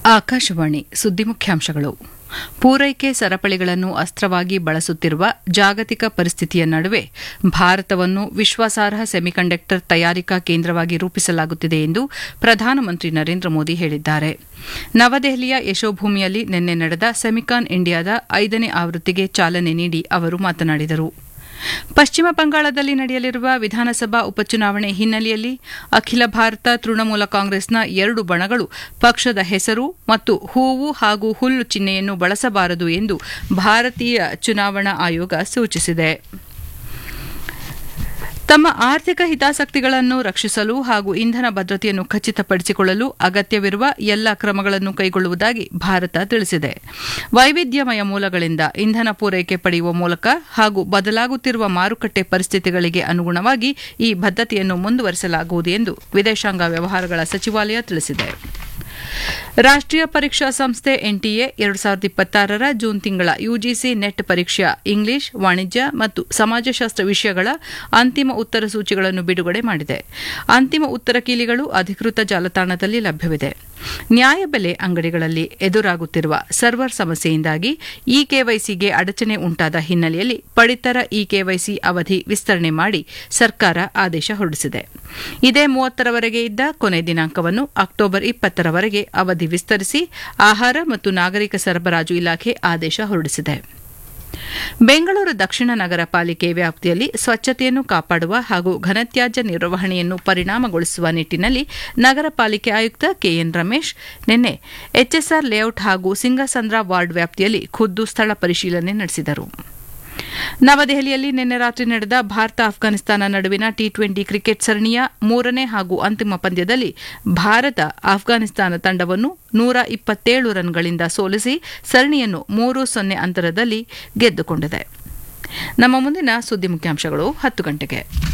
ಆಕಾಶವಾಣಿ ಸುದ್ದಿ ಮುಖ್ಯಾಂಶಗಳು ಪೂರೈಕೆ ಸರಪಳಿಗಳನ್ನು ಅಸ್ತ್ರವಾಗಿ ಬಳಸುತ್ತಿರುವ ಜಾಗತಿಕ ಪರಿಸ್ಥಿತಿಯ ನಡುವೆ ಭಾರತವನ್ನು ವಿಶ್ವಾಸಾರ್ಹ ಸೆಮಿಕಂಡಕ್ಟರ್ ತಯಾರಿಕಾ ಕೇಂದ್ರವಾಗಿ ರೂಪಿಸಲಾಗುತ್ತಿದೆ ಎಂದು ಪ್ರಧಾನಮಂತ್ರಿ ನರೇಂದ್ರ ಮೋದಿ ಹೇಳಿದ್ದಾರೆ ನವದೆಹಲಿಯ ಯಶೋಭೂಮಿಯಲ್ಲಿ ನಿನ್ನೆ ನಡೆದ ಸೆಮಿಕಾನ್ ಇಂಡಿಯಾದ ಐದನೇ ಆವೃತ್ತಿಗೆ ಚಾಲನೆ ನೀಡಿ ಅವರು ಮಾತನಾಡಿದರು ಪಶ್ಚಿಮ ಬಂಗಾಳದಲ್ಲಿ ನಡೆಯಲಿರುವ ವಿಧಾನಸಭಾ ಉಪಚುನಾವಣೆ ಹಿನ್ನೆಲೆಯಲ್ಲಿ ಅಖಿಲ ಭಾರತ ತೃಣಮೂಲ ಕಾಂಗ್ರೆಸ್ನ ಎರಡು ಬಣಗಳು ಪಕ್ಷದ ಹೆಸರು ಮತ್ತು ಹೂವು ಹಾಗೂ ಹುಲ್ಲು ಚಿಹ್ನೆಯನ್ನು ಬಳಸಬಾರದು ಎಂದು ಭಾರತೀಯ ಚುನಾವಣಾ ಆಯೋಗ ಸೂಚಿಸಿದೆ ತಮ್ಮ ಆರ್ಥಿಕ ಹಿತಾಸಕ್ತಿಗಳನ್ನು ರಕ್ಷಿಸಲು ಹಾಗೂ ಇಂಧನ ಭದ್ರತೆಯನ್ನು ಖಚಿತಪಡಿಸಿಕೊಳ್ಳಲು ಅಗತ್ಯವಿರುವ ಎಲ್ಲ ಕ್ರಮಗಳನ್ನು ಕೈಗೊಳ್ಳುವುದಾಗಿ ಭಾರತ ತಿಳಿಸಿದೆ ವೈವಿಧ್ಯಮಯ ಮೂಲಗಳಿಂದ ಇಂಧನ ಪೂರೈಕೆ ಪಡೆಯುವ ಮೂಲಕ ಹಾಗೂ ಬದಲಾಗುತ್ತಿರುವ ಮಾರುಕಟ್ಟೆ ಪರಿಸ್ಥಿತಿಗಳಿಗೆ ಅನುಗುಣವಾಗಿ ಈ ಬದ್ಧತೆಯನ್ನು ಮುಂದುವರಿಸಲಾಗುವುದು ಎಂದು ವಿದೇಶಾಂಗ ವ್ಯವಹಾರಗಳ ಸಚಿವಾಲಯ ತಿಳಿಸಿದೆ ರಾಷ್ಟೀಯ ಪರೀಕ್ಷಾ ಸಂಸ್ಥೆ ಎನ್ಟಿಎ ಎರಡು ಸಾವಿರದ ಇಪ್ಪತ್ತಾರರ ಜೂನ್ ತಿಂಗಳ ಯುಜಿಸಿ ನೆಟ್ ಪರೀಕ್ಷಾ ಇಂಗ್ಲಿಷ್ ವಾಣಿಜ್ಯ ಮತ್ತು ಸಮಾಜಶಾಸ್ತ್ರ ವಿಷಯಗಳ ಅಂತಿಮ ಉತ್ತರ ಸೂಚಿಗಳನ್ನು ಬಿಡುಗಡೆ ಮಾಡಿದೆ ಅಂತಿಮ ಉತ್ತರ ಕೀಲಿಗಳು ಅಧಿಕೃತ ಜಾಲತಾಣದಲ್ಲಿ ಲಭ್ಯವಿದೆ ನ್ಯಾಯಬೆಲೆ ಅಂಗಡಿಗಳಲ್ಲಿ ಎದುರಾಗುತ್ತಿರುವ ಸರ್ವರ್ ಸಮಸ್ಯೆಯಿಂದಾಗಿ ಇ ಕೆವೈಸಿಗೆ ಅಡಚಣೆ ಉಂಟಾದ ಹಿನ್ನೆಲೆಯಲ್ಲಿ ಪಡಿತರ ಇ ಕೆವೈಸಿ ಅವಧಿ ವಿಸ್ತರಣೆ ಮಾಡಿ ಸರ್ಕಾರ ಆದೇಶ ಹೊರಡಿಸಿದೆ ಇದೇ ಮೂವತ್ತರವರೆಗೆ ಇದ್ದ ಕೊನೆ ದಿನಾಂಕವನ್ನು ಅಕ್ಟೋಬರ್ ಇಪ್ಪತ್ತರವರೆಗೆ ಅವಧಿ ವಿಸ್ತರಿಸಿ ಆಹಾರ ಮತ್ತು ನಾಗರಿಕ ಸರಬರಾಜು ಇಲಾಖೆ ಆದೇಶ ಹೊರಡಿಸಿದೆ ಬೆಂಗಳೂರು ದಕ್ಷಿಣ ನಗರ ಪಾಲಿಕೆ ವ್ಯಾಪ್ತಿಯಲ್ಲಿ ಸ್ವಚ್ಛತೆಯನ್ನು ಕಾಪಾಡುವ ಹಾಗೂ ಘನತ್ಯಾಜ್ಯ ನಿರ್ವಹಣೆಯನ್ನು ಪರಿಣಾಮಗೊಳಿಸುವ ನಿಟ್ಟಿನಲ್ಲಿ ನಗರ ಪಾಲಿಕೆ ಆಯುಕ್ತ ಕೆಎನ್ ರಮೇಶ್ ನಿನ್ನೆ ಎಚ್ಎಸ್ಆರ್ ಲೇಔಟ್ ಹಾಗೂ ಸಿಂಗಸಂದ್ರ ವಾರ್ಡ್ ವ್ಯಾಪ್ತಿಯಲ್ಲಿ ಖುದ್ದು ಸ್ಥಳ ಪರಿಶೀಲನೆ ನಡೆಸಿದರು ನವದೆಹಲಿಯಲ್ಲಿ ನಿನ್ನೆ ರಾತ್ರಿ ನಡೆದ ಭಾರತ ಅಫ್ಘಾನಿಸ್ತಾನ ನಡುವಿನ ಟಿ ಟ್ವೆಂಟಿ ಕ್ರಿಕೆಟ್ ಸರಣಿಯ ಮೂರನೇ ಹಾಗೂ ಅಂತಿಮ ಪಂದ್ಯದಲ್ಲಿ ಭಾರತ ಅಫ್ಘಾನಿಸ್ತಾನ ತಂಡವನ್ನು ನೂರ ಇಪ್ಪತ್ತೇಳು ರನ್ಗಳಿಂದ ಸೋಲಿಸಿ ಸರಣಿಯನ್ನು ಮೂರು ಸೊನ್ನೆ ಅಂತರದಲ್ಲಿ ಗೆದ್ದುಕೊಂಡಿದೆ ನಮ್ಮ ಮುಂದಿನ ಸುದ್ದಿ ಮುಖ್ಯಾಂಶಗಳು ಹತ್ತು ಗಂಟೆಗೆ